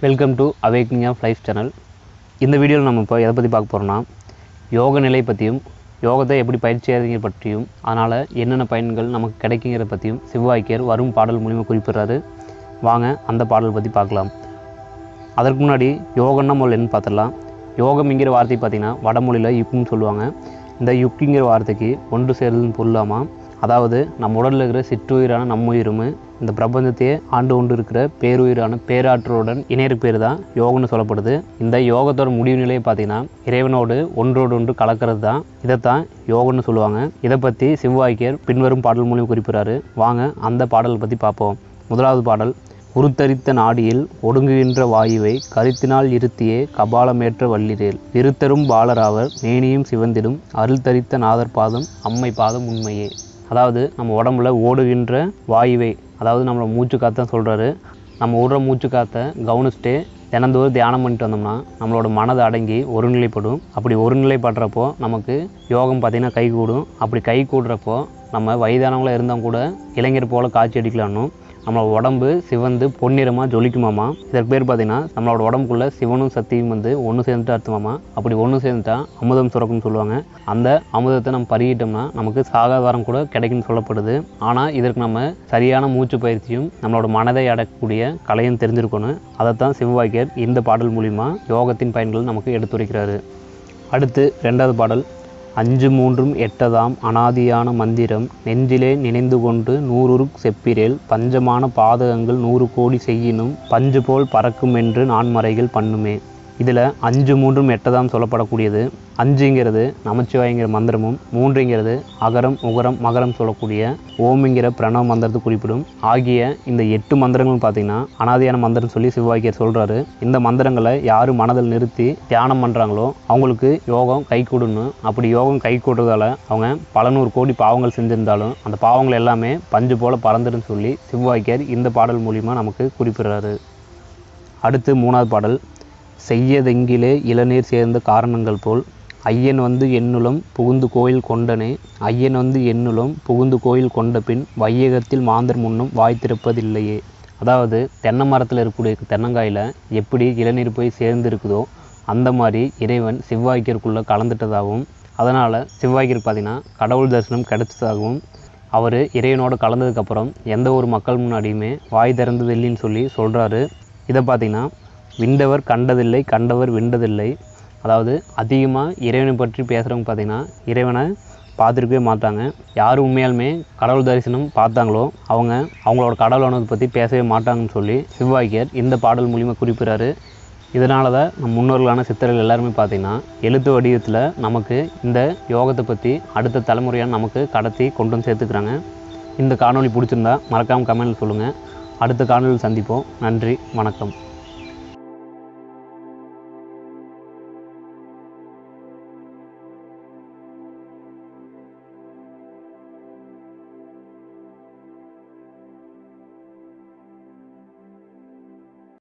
welcome to awakening of life channel இந்த வீடியோவில் நம்ம இப்போ எதை பற்றி பார்க்க போகிறோம்னா யோக நிலை பற்றியும் யோகத்தை எப்படி பயிற்சி செய்யறீங்க பற்றியும் அதனால் என்னென்ன பயன்கள் நமக்கு கிடைக்குங்கிறத பற்றியும் சிவவாக்கியர் வரும் பாடல் மூலிமா குறிப்பிடுறாரு வாங்க அந்த பாடல் பற்றி பார்க்கலாம் அதற்கு முன்னாடி யோகம்னா முதல்ல என்ன பார்த்துடலாம் யோகம்ங்கிற வார்த்தை பார்த்திங்கன்னா வடமொழியில் யுக்னு சொல்லுவாங்க இந்த யுக்கிங்கிற வார்த்தைக்கு ஒன்று சேருதுன்னு பொருளாமா அதாவது நம்ம உடலில் இருக்கிற சிற்றுயிரான நம்முயிரும் இந்த பிரபஞ்சத்தையே ஆண்டு கொண்டு இருக்கிற பேருயிரான பேராற்றலுடன் இணையர் பேர் தான் யோகம்னு சொல்லப்படுது இந்த யோகத்தோட முடிவு நிலையை பார்த்தீங்கன்னா இறைவனோடு ஒன்றோடு ஒன்று கலக்கிறது தான் இதைத்தான் யோகம்னு சொல்லுவாங்க இதை பற்றி சிவவாக்கியர் பின்வரும் பாடல் மூலியம் குறிப்பிடுறாரு வாங்க அந்த பாடலை பற்றி பார்ப்போம் முதலாவது பாடல் உருத்தரித்த நாடியில் ஒடுங்குகின்ற வாயுவை கருத்தினால் இருத்தியே கபாலமேற்ற வல்லிரேல் இருத்தரும் பாலராவர் மேனியும் சிவந்திடும் அருள் தரித்த நாதர் பாதம் அம்மை பாதம் உண்மையே அதாவது நம்ம உடம்புல ஓடுகின்ற வாயுவை அதாவது நம்மளை மூச்சு காத்தான் சொல்கிறாரு நம்ம விடுற மூச்சு காற்றை கவனிச்சுட்டு தினந்தோறும் தியானம் பண்ணிட்டு வந்தோம்னா நம்மளோட மனது அடங்கி ஒருநிலைப்படும் அப்படி ஒருநிலைப்படுறப்போ நமக்கு யோகம் பார்த்திங்கன்னா கை கூடும் அப்படி கை கூடுறப்போ நம்ம வயதானவங்களாக இருந்தால் கூட இளைஞர் போல் காட்சி அடிக்கலாம்னும் நம்மளோட உடம்பு சிவந்து பொன்னிறமாக ஜொலிக்குமாமா இதற்கு பேர் பார்த்தீங்கன்னா நம்மளோட உடம்புக்குள்ள சிவனும் சக்தியும் வந்து ஒன்று சேர்ந்துட்டு அர்த்தமாமா அப்படி ஒன்று சேர்ந்துட்டா அமுதம் சுரக்கும்னு சொல்லுவாங்க அந்த அமுதத்தை நம்ம பருகிட்டோம்னா நமக்கு சாகாதாரம் கூட கிடைக்கும்னு சொல்லப்படுது ஆனால் இதற்கு நம்ம சரியான மூச்சு பயிற்சியும் நம்மளோட மனதை அடக்கக்கூடிய கலையும் தெரிஞ்சிருக்கணும் அதைத்தான் சிவவாக்கியர் இந்த பாடல் மூலிமா யோகத்தின் பயன்கள் நமக்கு எடுத்துரைக்கிறாரு அடுத்து ரெண்டாவது பாடல் அஞ்சு மூன்றும் எட்டதாம் அனாதியான மந்திரம் நெஞ்சிலே நினைந்து கொண்டு நூறுரு செப்பிரேல் பஞ்சமான பாதகங்கள் நூறு கோடி செய்யினும் பஞ்சு போல் பறக்கும் என்று நான்மறைகள் பண்ணுமே இதில் அஞ்சு மூன்றும் எட்டதாம் சொல்லப்படக்கூடியது அஞ்சுங்கிறது நமச்சிவாயங்கிற மந்திரமும் மூன்றுங்கிறது அகரம் உகரம் மகரம் சொல்லக்கூடிய ஓம்ங்கிற பிரணவ மந்திரத்தை குறிப்பிடும் ஆகிய இந்த எட்டு மந்திரங்களும் பார்த்தீங்கன்னா அனாதியான மந்திரம் சொல்லி சிவவாக்கியர் சொல்கிறாரு இந்த மந்திரங்களை யார் மனதில் நிறுத்தி தியானம் பண்ணுறாங்களோ அவங்களுக்கு யோகம் கை கூடணும் அப்படி யோகம் கை கூடுறதால அவங்க பல நூறு கோடி பாவங்கள் செஞ்சிருந்தாலும் அந்த பாவங்கள் எல்லாமே பஞ்சு போல பறந்துடுன்னு சொல்லி சிவவாக்கியர் இந்த பாடல் மூலிமா நமக்கு குறிப்பிடுறாரு அடுத்து மூணாவது பாடல் செய்யதெங்கிலே இளநீர் சேர்ந்த காரணங்கள் போல் ஐயன் வந்து என்னுலம் புகுந்து கோயில் கொண்டனே ஐயன் வந்து என்னுலம் புகுந்து கோயில் கொண்ட பின் வையகத்தில் மாந்தர் முன்னும் வாய் திறப்பதில்லையே அதாவது தென்னை மரத்தில் இருக்கக்கூடிய தென்னங்காயில் எப்படி இளநீர் போய் சேர்ந்து இருக்குதோ அந்த மாதிரி இறைவன் சிவ்வாய்க்கிற்குள்ளே கலந்துட்டதாகவும் அதனால் சிவ்வாய்க்கிற்கு பார்த்திங்கன்னா கடவுள் தரிசனம் கிடைச்சதாகவும் அவர் இறைவனோடு கலந்ததுக்கப்புறம் எந்த ஒரு மக்கள் முன்னாடியுமே வாய் திறந்தது இல்லைன்னு சொல்லி சொல்கிறாரு இதை பார்த்திங்கன்னா விண்டவர் கண்டதில்லை கண்டவர் விண்டதில்லை அதாவது அதிகமாக இறைவனை பற்றி பேசுகிறவங்க பார்த்திங்கன்னா இறைவனை பார்த்துருக்கவே மாட்டாங்க யார் உண்மையாலுமே கடவுள் தரிசனம் பார்த்தாங்களோ அவங்க அவங்களோட கடவுள் ஆனதை பற்றி பேசவே மாட்டாங்கன்னு சொல்லி சிவவாக்கியர் இந்த பாடல் மூலிமா குறிப்பிட்றாரு இதனால தான் நம் முன்னோர்களான சித்தர்கள் எல்லாருமே பார்த்திங்கன்னா எழுத்து வடிவத்தில் நமக்கு இந்த யோகத்தை பற்றி அடுத்த தலைமுறையாக நமக்கு கடத்தி கொண்டு வந்து சேர்த்துக்கிறாங்க இந்த காணொளி பிடிச்சிருந்தா மறக்காமல் கமெண்ட்டில் சொல்லுங்கள் அடுத்த காணொலியில் சந்திப்போம் நன்றி வணக்கம்